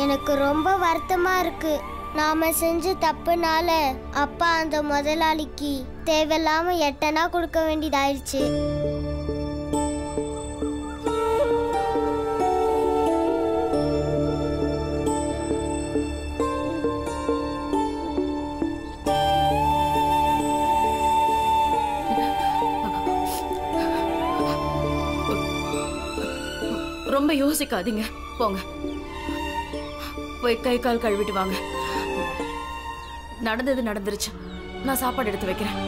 எனக்கு ரொம்ப வருத்தமா இருக்கு நாம செஞ்ச தப்புனால அப்பா அந்த முதலாளிக்கு தேவையில்லாம எட்டனா கொடுக்க வேண்டியதாயிடுச்சு ரொம்ப யோசிக்காதீங்க போங்க போய் கை கால் கழுவிட்டு வாங்க நடந்தது நடந்துருச்சு நான் சாப்பாடு எடுத்து வைக்கிறேன்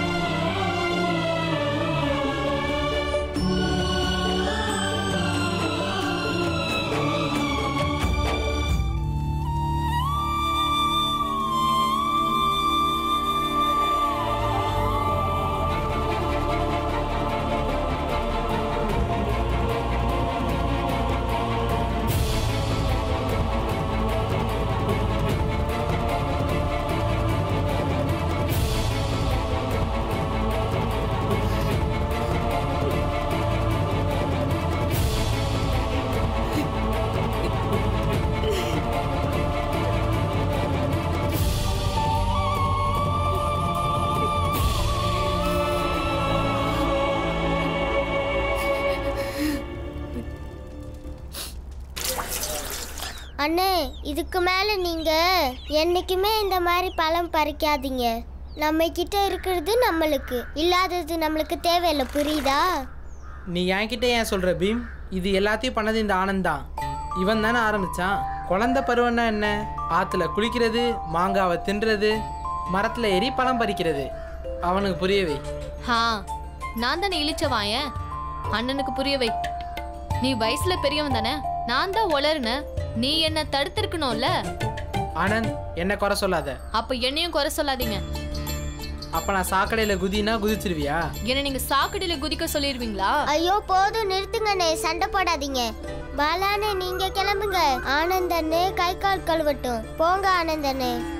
அண்ணே இதுக்கு மேல நீங்க என்னைக்குமே இந்த மாதிரி பழம் பறிக்காதீங்க நம்ம கிட்ட இருக்கிறது நம்மளுக்கு இல்லாதது நம்மளுக்கு தேவையில்லை புரியுதா நீ என்கிட்ட ஏன் சொல்ற பீம் இது எல்லாத்தையும் பண்ணது இந்த ஆனந்த் தான் இவன் தானே ஆரம்பிச்சான் குழந்தை பருவம்னா என்ன ஆத்துல குளிக்கிறது மாங்காவை தின்றது மரத்துல ஏறி பழம் பறிக்கிறது அவனுக்கு புரியவை ஹா நான் தானே இழிச்சவாயன் அண்ணனுக்கு புரிய வை நீ வயசுல பெரியவன் தானே நான் தான் உளறுன நீ என்ன தடுத்திருக்கணும்ல ஆனந்த் என்ன குறை சொல்லாத அப்ப என்னையும் குறை சொல்லாதீங்க அப்ப நான் சாக்கடையில குதினா குதிச்சிருவியா என்ன நீங்க சாக்கடையில குதிக்க சொல்லிருவீங்களா ஐயோ போதும் நிறுத்துங்கண்ணே சண்டை போடாதீங்க பாலாண்ணே நீங்க கிளம்புங்க ஆனந்தண்ணே கை கால் கழுவட்டும் போங்க ஆனந்தண்ணே